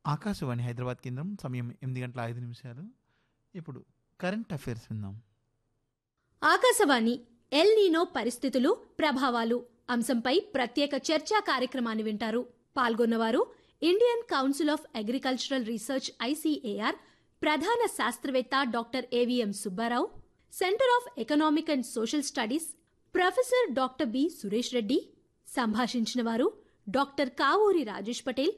ఆకాశవాణి హైదరాబాద్ కేంద్రం సమయం ఎనిమిది గంటల ఐదు నిమిషాలు ఇప్పుడు కరెంట్ అఫైర్స్ విందాం ఆకాశవాణి ఎల్ నీనో పరిస్థితులు ప్రభావాలు అంశంపై ప్రత్యేక చర్చా కార్యక్రమాన్ని వింటారు పాల్గొన్నవారు Indian council of agricultural research ICAR ప్రధాన శాస్త్రవేత్త doctor AVM Subbarao centre of economic and social studies professor doctor B Suresh Reddy సంభాషించిన వారు డాక్టర్ కావూరి రాజేష్ పటేల్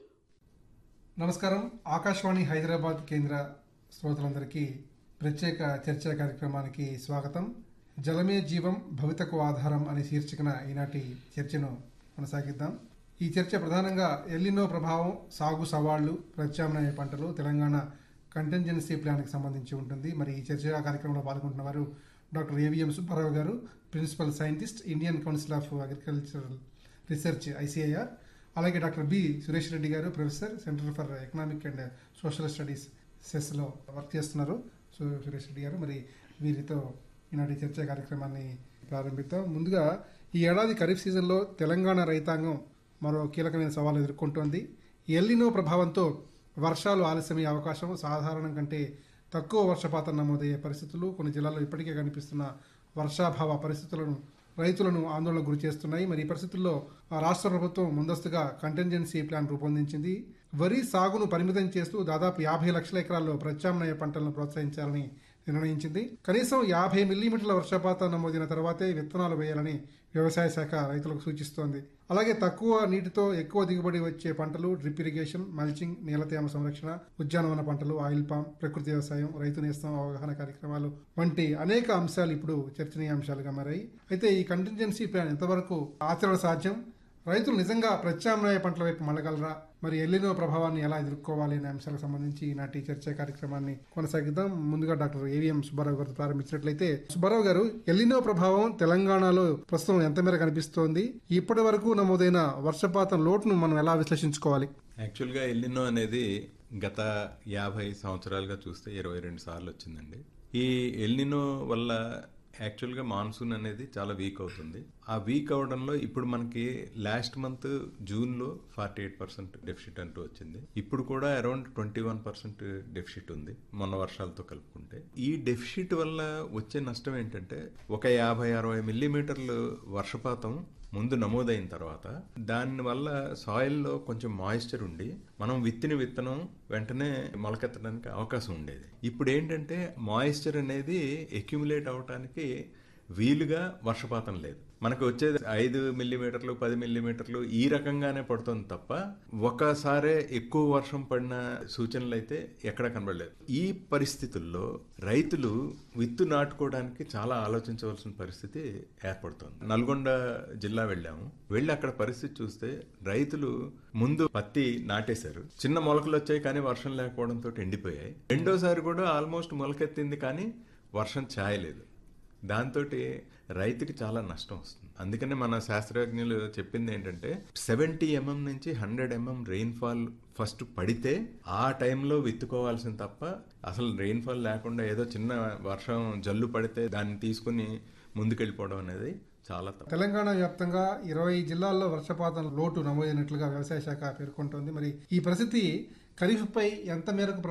నమస్కారం ఆకాశవాణి హైదరాబాద్ కేంద్ర శ్రోతలందరికీ ప్రత్యేక చర్చా కార్యక్రమానికి స్వాగతం జలమే జీవం భవితకు ఆధారం అనే శీర్షికన ఈనాటి చర్చను కొనసాగిద్దాం ఈ చర్చ ప్రధానంగా ఎల్లినో ప్రభావం సాగు సవాళ్లు ప్రత్యామ్నాయ పంటలు తెలంగాణ కంటెంజెన్సీ ప్లాన్కి సంబంధించి ఉంటుంది మరి ఈ చర్చా కార్యక్రమంలో పాల్గొంటున్న వారు doctor AVM Subbarao garu principal scientist Indian council of agricultural research ICIR అలాగే doctor B Suresh Reddy garu professor centre for economic and social studies సెస్లో వర్క్ చేస్తున్నారు సో సురేష్ రెడ్డి గారు మరి వీరితో ఈనాటి చర్చా కార్యక్రమాన్ని ప్రారంభిద్దాం ముందుగా ఈ ఏడాది ఖరీఫ్ సీజన్లో తెలంగాణ రైతాంగం మరో కీలకమైన సవాలు ఎదుర్కొంటోంది ఎల్లినో ప్రభావంతో వర్షాలు ఆలస్యమయ్యే అవకాశం సాధారణం కంటే తక్కువ వర్షపాతం నమోదయ్యే పరిస్థితులు కొన్ని జిల్లాల్లో ఇప్పటికే కనిపిస్తున్న వర్షాభావ పరిస్థితులను రైతులను ఆందోళనకు గురి చేస్తున్నాయి మరి ఈ పరిస్థితుల్లో ఆ రాష్ట్ర ప్రభుత్వం ముందస్తుగా కంటెంజెన్సీ ప్లాన్ రూపొందించింది వరి సాగును పరిమితం చేస్తూ దాదాపు యాభై లక్షల ఎకరాల్లో ప్రత్యామ్నాయ పంటలను ప్రోత్సహించాలని నిర్ణయించింది కనీసం యాభై మిల్లీమీటర్ల వర్షపాతం నమోదిన తర్వాతే విత్తనాలు వేయాలని వ్యవసాయ శాఖ రైతులకు సూచిస్తోంది అలాగే తక్కువ నీటితో ఎక్కువ దిగుబడి వచ్చే పంటలు డ్రిప్ ఇరిగేషన్ మల్చింగ్ నేలతేమ సంరక్షణ ఉద్యానవన పంటలు ఆయిల్ పామ్ ప్రకృతి వ్యవసాయం రైతు నేస్తం అవగాహన కార్యక్రమాలు వంటి అనేక అంశాలు ఇప్పుడు చర్చనీయాంశాలుగా మారాయి అయితే ఈ కంటింజెన్సీ ప్లాన్ ఎంతవరకు ఆచరణ సాధ్యం రైతులు నిజంగా ప్రత్యామ్నాయ పంటల వైపు మళ్ళగలరా మరి ఎల్లినో ప్రభావాన్ని ఎలా ఎదుర్కోవాలి అనే అంశాలకు సంబంధించి ఈనాటి చర్చా కార్యక్రమాన్ని కొనసాగిద్దాం ముందుగా డాక్టర్ ఏవిఎం సుబ్బారావు గారు ప్రారంభించినట్లయితే సుబ్బారావు గారు ఎల్లినో ప్రభావం తెలంగాణలో ప్రస్తుతం ఎంత మేర కనిపిస్తోంది ఇప్పటి వరకు నమోదైన వర్షపాతం లోటును మనం ఎలా విశ్లేషించుకోవాలి యాక్చువల్గా ఎల్లినో అనేది గత యాభై సంవత్సరాలుగా చూస్తే ఇరవై రెండు సార్లు వచ్చిందండి ఈ ఎల్నినో వల్ల యాక్చువల్గా మాన్సూన్ అనేది చాలా వీక్ అవుతుంది ఆ వీక్ అవడంలో ఇప్పుడు మనకి లాస్ట్ మంత్ జూన్లో ఫార్టీ ఎయిట్ పర్సెంట్ డెఫిసిట్ అంటూ వచ్చింది ఇప్పుడు కూడా around twenty one percent deficit ఉంది మొన్న వర్షాలతో కలుపుకుంటే ఈ డెఫిసిట్ వల్ల వచ్చే నష్టం ఏంటంటే ఒక యాభై అరవై మిల్లీమీటర్లు వర్షపాతం ముందు నమోదైన తర్వాత దానివల్ల సాయిల్లో కొంచెం మాయిశ్చర్ ఉండి మనం విత్తిన విత్తనం వెంటనే మొలకెత్తడానికి అవకాశం ఉండేది ఇప్పుడు ఏంటంటే మాయిశ్చర్ అనేది ఎక్యుములేట్ అవడానికి వీలుగా వర్షపాతం లేదు మనకు వచ్చేది ఐదు మిల్లీమీటర్లు పది మిల్లీమీటర్లు ఈ రకంగానే పడుతుంది తప్ప ఒకసారే ఎక్కువ వర్షం పడిన సూచనలు అయితే ఎక్కడ కనబడలేదు ఈ పరిస్థితుల్లో రైతులు విత్తు నాటుకోవడానికి చాలా ఆలోచించవలసిన పరిస్థితి ఏర్పడుతుంది నల్గొండ జిల్లా వెళ్ళాము వెళ్ళి అక్కడ పరిస్థితి చూస్తే రైతులు ముందు పత్తి నాటేశారు చిన్న మొలకలు వచ్చాయి కానీ వర్షం లేకపోవడంతో ఎండిపోయాయి రెండోసారి కూడా ఆల్మోస్ట్ మొలకెత్తింది కానీ వర్షం ఛాయలేదు దాంతో రైతుకి చాలా నష్టం వస్తుంది అందుకనే మన శాస్త్రజ్ఞులు చెప్పింది ఏంటంటే సెవెంటీ ఎంఎం నుంచి హండ్రెడ్ ఎంఎం రెయిన్ఫాల్ ఫస్ట్ పడితే ఆ టైంలో విత్తుకోవాల్సింది తప్ప అసలు రెయిన్ఫాల్ లేకుండా ఏదో చిన్న వర్షం జల్లు పడితే దాన్ని తీసుకుని ముందుకెళ్ళిపోవడం అనేది చాలా తప్పు తెలంగాణ వ్యాప్తంగా ఇరవై జిల్లాల్లో వర్షపాతం లోటు నమోదైనట్లుగా వ్యవసాయ శాఖ పేర్కొంటోంది మరి ఈ పరిస్థితి ఖరీఫ్పై ఎంత మేరకు